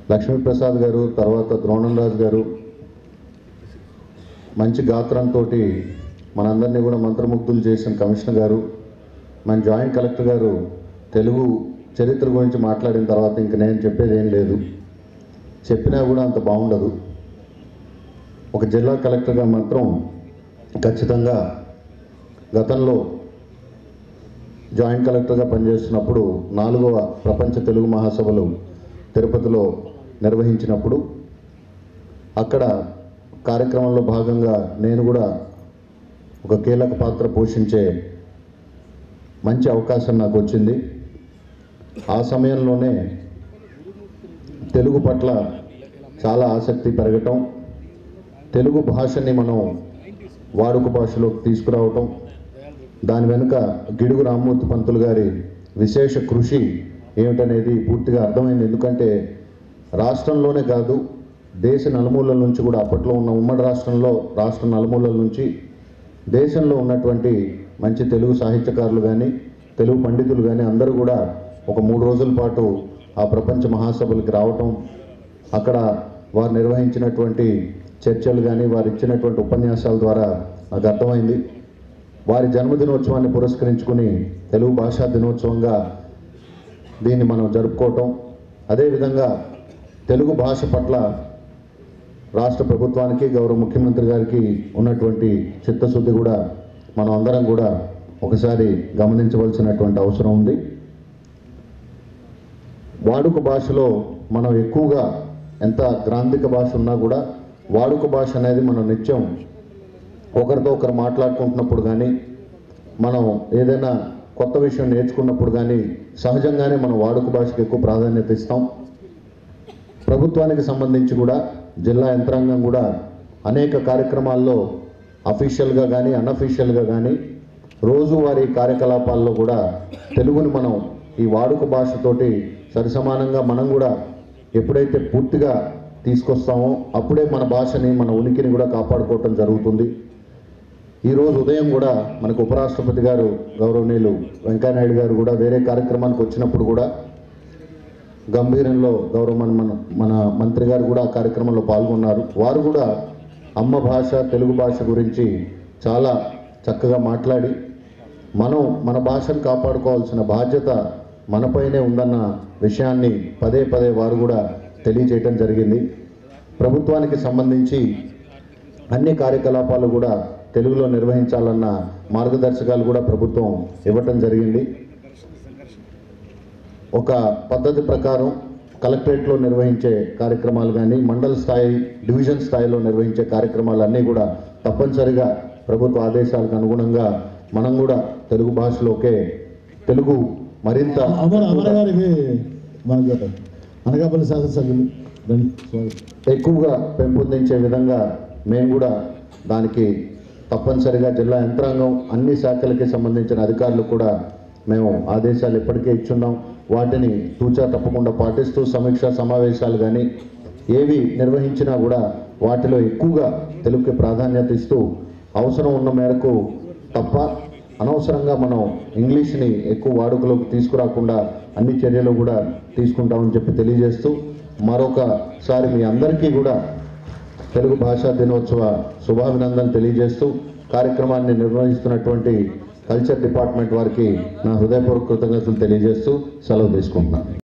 లక్ష్మీప్రసాద్ గారు తర్వాత ద్రోణంరాజు గారు మంచి గాత్రంతో మనందరినీ కూడా మంత్రముగ్ధులు చేసిన కమిషనర్ గారు మన జాయింట్ కలెక్టర్ గారు తెలుగు చరిత్ర గురించి మాట్లాడిన తర్వాత ఇంక నేను చెప్పేది ఏం లేదు చెప్పినా కూడా అంత బాగుండదు ఒక జిల్లా కలెక్టర్గా మాత్రం ఖచ్చితంగా గతంలో జాయింట్ కలెక్టర్గా పనిచేస్తున్నప్పుడు నాలుగవ ప్రపంచ తెలుగు మహాసభలు తిరుపతిలో నిర్వహించినప్పుడు అక్కడ కార్యక్రమంలో భాగంగా నేను కూడా ఒక కీలక పాత్ర పోషించే మంచి అవకాశం నాకు వచ్చింది ఆ సమయంలోనే తెలుగు పట్ల చాలా ఆసక్తి పెరగటం తెలుగు భాషని మనం వాడుక భాషలోకి తీసుకురావటం దాని వెనుక గిడుగు రామ్మూర్తి పంతులు గారి విశేష కృషి ఏమిటనేది పూర్తిగా అర్థమైంది ఎందుకంటే రాష్ట్రంలోనే కాదు దేశ నలుమూలల నుంచి కూడా అప్పట్లో ఉన్న ఉమ్మడి రాష్ట్రంలో రాష్ట్ర నలుమూలల నుంచి దేశంలో ఉన్నటువంటి మంచి తెలుగు సాహిత్యకారులు కానీ తెలుగు పండితులు కానీ అందరూ కూడా ఒక మూడు రోజుల పాటు ఆ ప్రపంచ మహాసభలకు రావటం అక్కడ వారు నిర్వహించినటువంటి చర్చలు కానీ వారు ఇచ్చినటువంటి ఉపన్యాసాల ద్వారా నాకు అర్థమైంది వారి జన్మదినోత్సవాన్ని పురస్కరించుకుని తెలుగు భాషా దినోత్సవంగా దీన్ని మనం జరుపుకోవటం అదేవిధంగా తెలుగు భాష పట్ల రాష్ట్ర ప్రభుత్వానికి గౌరవ ముఖ్యమంత్రి గారికి ఉన్నటువంటి చిత్తశుద్ధి కూడా మనం అందరం కూడా ఒకసారి గమనించవలసినటువంటి అవసరం ఉంది వాడుక భాషలో మనం ఎక్కువగా ఎంత గ్రాంధిక భాష ఉన్నా కూడా వాడుక భాష అనేది మనం నిత్యం ఒకరితో ఒకరు మాట్లాడుకుంటున్నప్పుడు కానీ మనం ఏదైనా కొత్త విషయం నేర్చుకున్నప్పుడు కానీ సహజంగానే మనం వాడుక భాషకు ఎక్కువ ప్రాధాన్యత ఇస్తాం ప్రభుత్వానికి సంబంధించి కూడా జిల్లా యంత్రాంగం కూడా అనేక కార్యక్రమాల్లో అఫీషియల్గా కానీ అన్అఫీషియల్గా కానీ రోజువారీ కార్యకలాపాల్లో కూడా తెలుగుని మనం ఈ వాడుక భాషతోటి సరిసమానంగా మనం కూడా ఎప్పుడైతే పూర్తిగా తీసుకొస్తామో అప్పుడే మన భాషని మన ఉనికిని కూడా కాపాడుకోవటం జరుగుతుంది ఈరోజు ఉదయం కూడా మనకు ఉపరాష్ట్రపతి గారు గౌరవనీయులు వెంకయ్యనాయుడు గారు కూడా వేరే కార్యక్రమానికి వచ్చినప్పుడు కూడా గంభీరంలో గౌరవ మన మన మన మంత్రి గారు కూడా ఆ కార్యక్రమంలో పాల్గొన్నారు వారు కూడా అమ్మ భాష తెలుగు భాష గురించి చాలా చక్కగా మాట్లాడి మనం మన భాషను కాపాడుకోవాల్సిన బాధ్యత మనపైనే ఉందన్న విషయాన్ని పదే పదే వారు కూడా తెలియజేయటం జరిగింది ప్రభుత్వానికి సంబంధించి అన్ని కార్యకలాపాలు కూడా తెలుగులో నిర్వహించాలన్న మార్గదర్శకాలు కూడా ప్రభుత్వం ఇవ్వటం జరిగింది ఒక పద్ధతి ప్రకారం కలెక్టరేట్లో నిర్వహించే కార్యక్రమాలు కానీ మండల స్థాయి డివిజన్ స్థాయిలో నిర్వహించే కార్యక్రమాలన్నీ కూడా తప్పనిసరిగా ప్రభుత్వ ఆదేశాలకు అనుగుణంగా మనం కూడా తెలుగు భాషలోకే తెలుగు మరింత అమర అమర గారికి మనకు అనకాపల్లి శాసనసభ్యులు రండి, స్వాగతం. ఎక్కువగా పెంపొందించే విధంగా మేము కూడా దానికి తప్పనిసరిగా జిల్లా యంత్రాంగం అన్ని శాఖలకి సంబంధించిన అధికారులు కూడా మేము ఆదేశాలు ఇప్పటికే ఇచ్చున్నాం వాటిని తూచా తప్పకుండా పాటిస్తూ సమీక్ష సమావేశాలు కానీ ఏవి నిర్వహించినా కూడా వాటిలో ఎక్కువగా తెలుగుకి ప్రాధాన్యత ఇస్తూ అవసరం ఉన్న మేరకు తప్ప అనవసరంగా మనం ఇంగ్లీష్ని ఎక్కువ వాడుకలోకి తీసుకురాకుండా అన్ని చర్యలు కూడా తీసుకుంటామని చెప్పి తెలియజేస్తూ మరొకసారి మీ అందరికీ కూడా తెలుగు భాషా దినోత్సవ శుభాభినందనలు తెలియజేస్తూ కార్యక్రమాన్ని నిర్వహిస్తున్నటువంటి కల్చర్ డిపార్ట్మెంట్ వారికి నా హృదయపూర్వక కృతజ్ఞతలు తెలియజేస్తూ సెలవు తీసుకుంటున్నాను